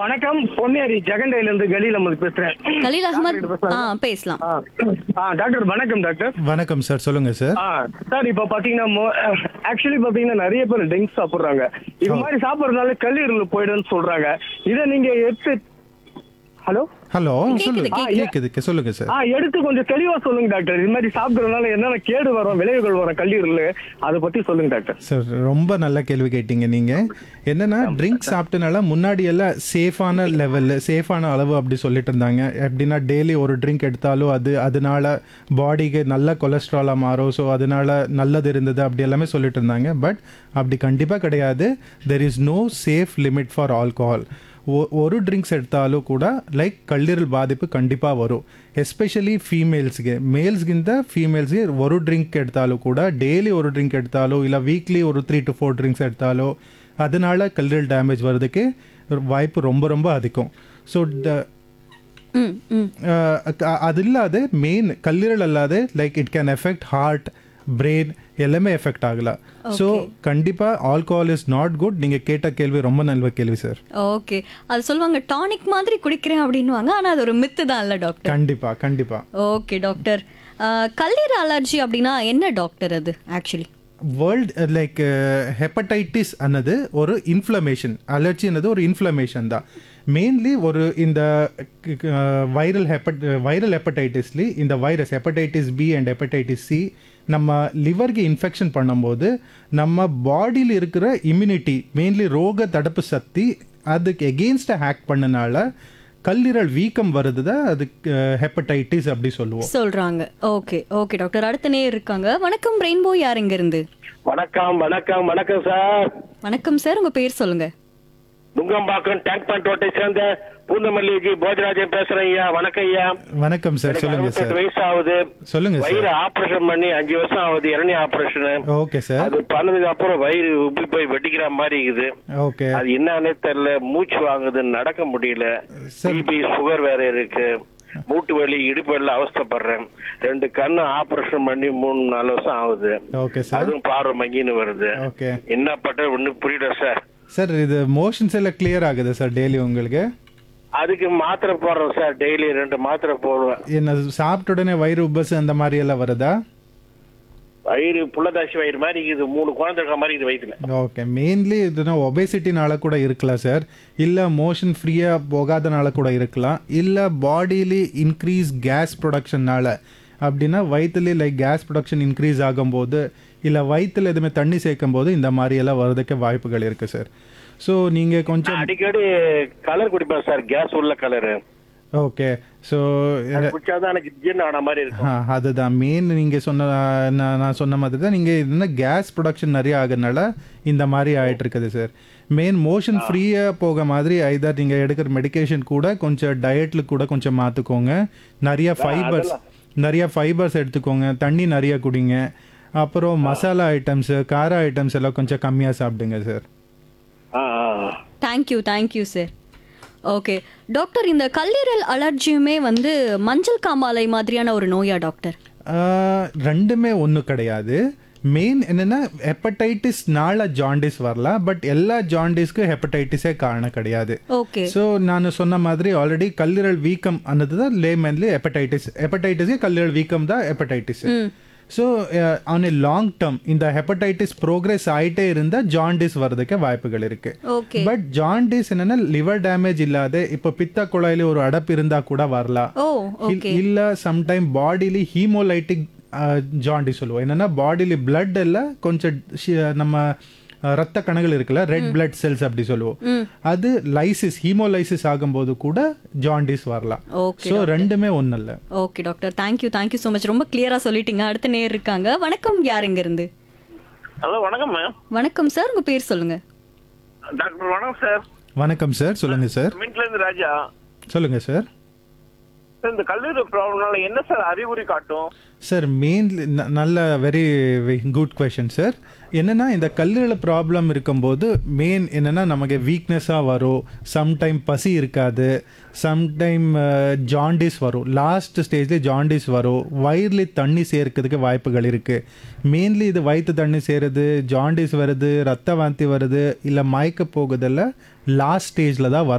வணக்கம் பொன்னேரி ஜெகண்டையில இருந்து கலீல் அஹமது பேசுறேன் கலீல் அகமத் டாக்டர் பேசலாமா? ஆ பேசலாம் ஆ, ஆ, டாக்டர் வணக்கம் டாக்டர் வணக்கம் சார் சொல்லுங்க சார் ஆ சார் இப்ப பாத்தீங்கன்னா ஆக்சுவலி பாத்தீங்கன்னா நிறைய பேர் ட்ரிங்க்ஸ் சாப்பிடுறாங்க இது மாதிரி சாப்பிடுறதுனால கல்லீரல் போயிடுன்னு சொல்றாங்க இதை நீங்க எடுத்து ஹலோ ஹலோ கேக்குது, சொல்லுங்க கேக்குது. கேக்குது சொல்லுங்க சார் ஆ எடுத்து கொஞ்சம் தெளிவா சொல்லுங்க டாக்டர் இது மாதிரி சாப்பிடுறதுனால என்னென்ன கேடு வரும் விளைவுகள் வரும் கல்லீரல் அதை பத்தி சொல்லுங்க டாக்டர் சார் ரொம்ப நல்ல கேள்வி கேட்டீங்க நீங்க என்னன்னா ட்ரிங்க் சாப்பிட்டனால முன்னாடி எல்லாம் சேஃபான லெவல்ல சேஃபான அளவு அப்படி சொல்லிட்டு இருந்தாங்க எப்படின்னா டெய்லி ஒரு ட்ரிங்க் எடுத்தாலும் அது அதனால பாடிக்கு நல்ல கொலஸ்ட்ராலா மாறும் ஸோ அதனால நல்லது இருந்தது அப்படி எல்லாமே சொல்லிட்டு இருந்தாங்க பட் அப்படி கண்டிப்பா கிடையாது there is no safe limit for alcohol ஒரு ட்ரிங்க்ஸ் எடுத்தாலும் கூட ಲೈಕ್ ಕಳ್ಳೀರಲ್ ಬಾಧಿப்பு கண்டிப்பாக வரும் ಎಸ್ಪೆಷಲಿ ಫೀಮೇಲ್ಸ್ಗೆ ಮೇಲ್ಸ್ಗಿಂತ ಫೀಮೇಲ್ಸ್ಗೆ ஒரு ಡ್ರಿಂಕ್ எடுத்தாலும் ಕೂಡ ಡೈಲಿ ஒரு ಡ್ರಿಂಕ್ எடுத்தாலோ இல்லை வீக்லி ஒரு த்ரீ டு ஃபோர் ட்ரிங்க்ஸ் எடுத்தாலோ அதனால கல்லீரல் டேமேஜ் வர்றதுக்கு வாய்ப்பு ரொம்ப ரொம்ப அதிகம் ஸோ ம் ம் அது இல்லாத மெயின் கல்லீரல் அல்லாத like it can affect heart brain எல்லாமே எஃபெக்ட் ஆகலாம் ஸோ கண்டிப்பாக ஆல்கஹால் இஸ் நாட் குட் நீங்கள் கேட்ட கேள்வி ரொம்ப நல்ல கேள்வி சார் ஓகே அது சொல்லுவாங்க டானிக் மாதிரி குடிக்கிறேன் அப்படின்னுவாங்க ஆனா அது ஒரு மித்து தான் இல்ல டாக்டர் கண்டிப்பாக கண்டிப்பாக ஓகே டாக்டர் கல்லீரல் அலர்ஜி அப்படின்னா என்ன டாக்டர் அது ஆக்சுவலி வேர்ல்ட் லைக் ஹெப்படைட்டிஸ் ಅನ್ನೋದು ஒரு இன்ஃப்ளமேஷன் அலர்ஜி ಅನ್ನೋದು ஒரு இன்ஃப்ளமேஷன் தான் மெயின்லி ஒரு இந்த வைரல் ஹெப்பட் வைரல் ஹெப்படைட்டிஸ்லி இந்த virus hepatitis B and hepatitis C நம்ம லிவருக்கு இன்ஃபெக்ஷன் பண்ணும்போது நம்ம பாடியில் இருக்கிற இம்யூனிட்டி மெயின்லி ரோக தடுப்பு சக்தி அதுக்கு எகெயின்ஸ்டாக ஹேக் பண்ணனால கல்லீரல் வீக்கம் வருது தான் அதுக்கு ஹெப்படைட்டிஸ் அப்படி சொல்லுவோம் சொல்றாங்க ஓகே ஓகே டாக்டர் அடுத்த நேர் இருக்காங்க வணக்கம் ரெயின்போ யார் இங்க இருந்து வணக்கம் வணக்கம் வணக்கம் சார் வணக்கம் சார் உங்க பேர் சொல்லுங்க நுங்கம்பாக்கம் டேங்க் பண்ட் ரோட்டை சேர்ந்த பூந்தமல்லிஜி போஜராஜன் பேசுறேன் ஐயா வணக்கம் ஐயா வணக்கம் சார் எனக்கு சொல்லுங்க 68 சார் வயசு ஆகுது சொல்லுங்க வயிறு சார் ஆபரேஷன் பண்ணி அஞ்சு வருஷம் ஆகுது இரணி ஆபரேஷன் ஓகே சார் அது பண்ணதுக்கு அப்புறம் வயிறு உப்பி போய் வெட்டிக்கிற மாதிரி இருக்குது ஓகே அது என்னன்னே தெரியல மூச்சு வாங்குது நடக்க முடியல சார். பிபி சுகர் வேற இருக்கு மூட்டு வலி இடுப்பு வலி அவஸ்தைப்படுறேன் ரெண்டு கண்ணு ஆபரேஷன் பண்ணி மூணு நாலு வருஷம் ஆகுது ஓகே சார் அதுவும் பார்வை மங்கின்னு வருது ஓகே என்ன பண்றது ஒண்ணு புரியல சார் சார் இது மோஷன்ஸ் எல்லாம் கிளியர் ஆகுது சார் டெய்லி உங்களுக்கு அதுக்கு மாத்திரை போடுறோம் சார் டெய்லி ரெண்டு மாத்திரை போடுவேன் என்ன சாப்பிட்ட உடனே வயிறு உபஸ் அந்த மாதிரி எல்லாம் வருதா வயிறு புள்ளதாசி வயிறு மாதிரி இருக்குது மூணு குழந்தை இருக்க மாதிரி இது வயிற்றுல ஓகே மெயின்லி இதுனா ஒபேசிட்டினால கூட இருக்கலாம் சார் இல்லை மோஷன் ஃப்ரீயாக போகாதனால கூட இருக்கலாம் இல்லை பாடியிலே இன்க்ரீஸ் கேஸ் ப்ரொடக்ஷன்னால அப்படின்னா வயிற்றுலேயே லைக் கேஸ் ப்ரொடக்ஷன் இன்க்ரீஸ் ஆகும்போது இல்லை வயிற்றுல எதுவுமே தண்ணி சேர்க்கும் போது இந்த மாதிரி எல்லாம் வர்றதுக்கு வாய்ப்புகள் இருக்குது சார் ஸோ நீங்கள் கொஞ்சம் நான் அடிக்கடி கலர் குடிப்பேன் சார் கேஸ் உள்ள கலரு ஓகே ஸோ குடிச்சாதான் எனக்கு ஜின்னு ஆன மாதிரி இருக்கும் ஆ அதுதான் மெயின் நீங்கள் சொன்ன நான் நான் சொன்ன மாதிரி தான் நீங்கள் என்ன கேஸ் ப்ரொடக்ஷன் நிறைய ஆகுறதுனால இந்த மாதிரி ஆயிட்டு இருக்குது சார் மெயின் மோஷன் ஃப்ரீயாக போக மாதிரி ஐதர் நீங்கள் எடுக்கிற மெடிகேஷன் கூட கொஞ்சம் டயட்டில் கூட கொஞ்சம் மாற்றிக்கோங்க நிறைய ஃபைபர்ஸ் நிறைய ஃபைபர்ஸ் எடுத்துக்கோங்க தண்ணி நிறைய குடிங்க அப்புறம் மசாலா ஐட்டம்ஸு கார ஐட்டம்ஸ் எல்லாம் கொஞ்சம் கம்மியாக சாப்பிடுங்க சார் ஆ, ஆ. Thank you thank you sir okay doctor இந்த கல்லீரல் அலர்ஜியுமே வந்து மஞ்சள் காமாலை மாதிரியான ஒரு நோயா டாக்டர் ஆஹ், ரெண்டுமே ஒன்றும் கிடையாது மெயின் என்னன்னா ஹெப்படைட்டிஸ்னால ஜாண்டிஸ் வரலாம் பட் எல்லா ஜாண்டிஸ்க்கும் ஹெப்படைட்டிஸே காரணம் கிடையாது ஓகே ஸோ நான் சொன்ன மாதிரி ஆல்ரெடி கல்லீரல் வீக்கம் அன்னது தான் லேமன்லி ஹெப்படைட்டிஸ் ஹெப்படைட்டிஸே கல்லீரல் வீக்கம் தான் hepatitis so on a long term இந்த ஹெப்படைட்டிஸ் ப்ரோக்ரஸ் ஆயிட்டே இருந்தால் ஜாண்டிஸ் வர்றதுக்கு வாய்ப்புகள் இருக்கு ஓகே பட் ஜாண்டிஸ் என்னன்னா லிவர் டேமேஜ் இல்லாத இப்போ பித்த குழாயில ஒரு அடப்பு இருந்தா கூட வரலாம் ஓ இல்- ஓகே இல்ல சம்டைம் பாடிலி ஹீமோலைட்டிக் ஜாண்டி சொல்லுவோம் என்னன்னா பாடிலி பிளட் எல்லாம் கொஞ்சம் ஷி- நம்ம அஹ், ரத்த கணங்கள் இருக்குல்ல ரெட் பிளட் செல்ஸ் அப்படி சொல்லுவோம் அது லைசிஸ் ஹீமோலைசிஸ் ஆகும்போது கூட ஜாண்டிஸ் வரலாம் ஓகே ஸோ ரெண்டுமே ஒன்றும் இல்லை okay doctor thank you thank you so much ரொம்ப கிளியரா சொல்லிட்டீங்க அடுத்த நேர் இருக்காங்க வணக்கம் யார் இங்க இருந்து ஹலோ வணக்கம் மேம் வணக்கம் சார் உங்க பேர் சொல்லுங்க டாக்டர் வணக்கம் சார் வணக்கம் சார் சொல்லுங்க சார் மின்ட்ல இருந்து ராஜா சொல்லுங்க சார் சார் இந்த கல்லீரல் ப்ராப்ளம்னால என்ன சார் அறிகுறி காட்டும் சார் மெயின்லி நல்ல வெரி குட் கொஷின் சார் என்னன்னா இந்த கல்லீரல் ப்ராப்ளம் இருக்கும்போது மெயின் என்னன்னா நமக்கு வீக்னஸாக வரும் சம்டைம் பசி இருக்காது சம்டைம் ஜாண்டிஸ் வரும் லாஸ்ட் ஸ்டேஜ்ல ஜாண்டிஸ் வரும் வயிறுல தண்ணி சேர்க்கிறதுக்கு வாய்ப்புகள் இருக்கு மெயின்லி இது வயிற்று தண்ணி சேருது ஜாண்டிஸ் வருது ரத்த வாந்தி வருது இல்லை மயக்க போகுதில்ல லாஸ்ட் ஸ்டேஜில் தான் வரும்